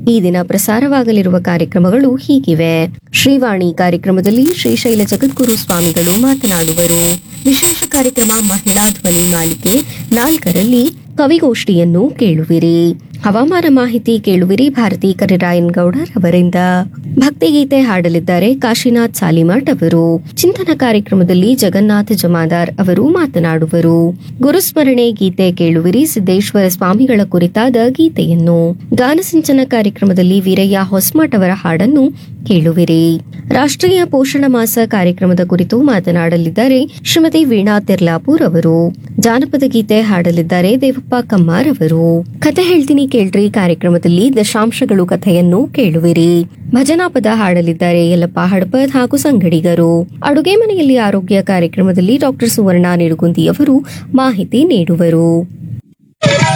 ಈ ದಿನ ಪ್ರಸಾರವಾಗಲಿರುವ ಕಾರ್ಯಕ್ರಮಗಳು ಹೀಗಿವೆ ಶ್ರೀವಾಣಿ ಕಾರ್ಯಕ್ರಮದಲ್ಲಿ ಶ್ರೀಶೈಲ ಜಗದ್ಗುರು ಸ್ವಾಮಿಗಳು ಮಾತನಾಡುವರು ವಿಶೇಷ ಕಾರ್ಯಕ್ರಮ ಮಹಿಳಾ ಧ್ವನಿ ಮಾಲಿಕೆ ನಾಲ್ಕರಲ್ಲಿ ಕವಿಗೋಷ್ಠಿಯನ್ನು ಕೇಳುವಿರಿ ಹವಾಮಾನ ಮಾಹಿತಿ ಕೇಳುವಿರಿ ಭಾರತಿ ಕರಿರಾಯನ್ ಗೌಡರ್ ಅವರಿಂದ ಭಕ್ತಿಗೀತೆ ಹಾಡಲಿದ್ದಾರೆ ಕಾಶಿನಾಥ್ ಸಾಲಿಮಠ್ ಅವರು ಚಿಂತನ ಕಾರ್ಯಕ್ರಮದಲ್ಲಿ ಜಗನ್ನಾಥ ಜಮಾದಾರ್ ಅವರು ಮಾತನಾಡುವರು ಗುರುಸ್ಮರಣೆ ಗೀತೆ ಕೇಳುವಿರಿ ಸಿದ್ದೇಶ್ವರ ಸ್ವಾಮಿಗಳ ಕುರಿತಾದ ಗೀತೆಯನ್ನು ಗಾನಸಿಂಚನ ಕಾರ್ಯಕ್ರಮದಲ್ಲಿ ವೀರಯ್ಯ ಹೊಸ್ಮಠ್ ಅವರ ಹಾಡನ್ನು ಕೇಳುವಿರಿ ರಾಷ್ಟ್ರೀಯ ಪೋಷಣ ಮಾಸ ಕಾರ್ಯಕ್ರಮದ ಕುರಿತು ಮಾತನಾಡಲಿದ್ದಾರೆ ಶ್ರೀಮತಿ ವೀಣಾ ತಿರ್ಲಾಪುರ್ ಅವರು ಜಾನಪದ ಗೀತೆ ಹಾಡಲಿದ್ದಾರೆ ದೇವಪ್ಪ ಕಮ್ಮಾರ್ ಅವರು ಕತೆ ಹೇಳ್ತೀನಿ ಕೇಳ್ರಿ ಕಾರ್ಯಕ್ರಮದಲ್ಲಿ ದಶಾಂಶಗಳು ಕಥೆಯನ್ನು ಕೇಳುವಿರಿ ಭಜನಾ ಪದ ಹಾಡಲಿದ್ದಾರೆ ಯಲ್ಲಪ್ಪ ಹಡಪದ್ ಹಾಗೂ ಸಂಗಡಿಗರು ಅಡುಗೆ ಮನೆಯಲ್ಲಿ ಆರೋಗ್ಯ ಕಾರ್ಯಕ್ರಮದಲ್ಲಿ ಡಾಕ್ಟರ್ ಸುವರ್ಣ ನಿಡುಗುಂದಿ ಅವರು ಮಾಹಿತಿ ನೀಡುವರು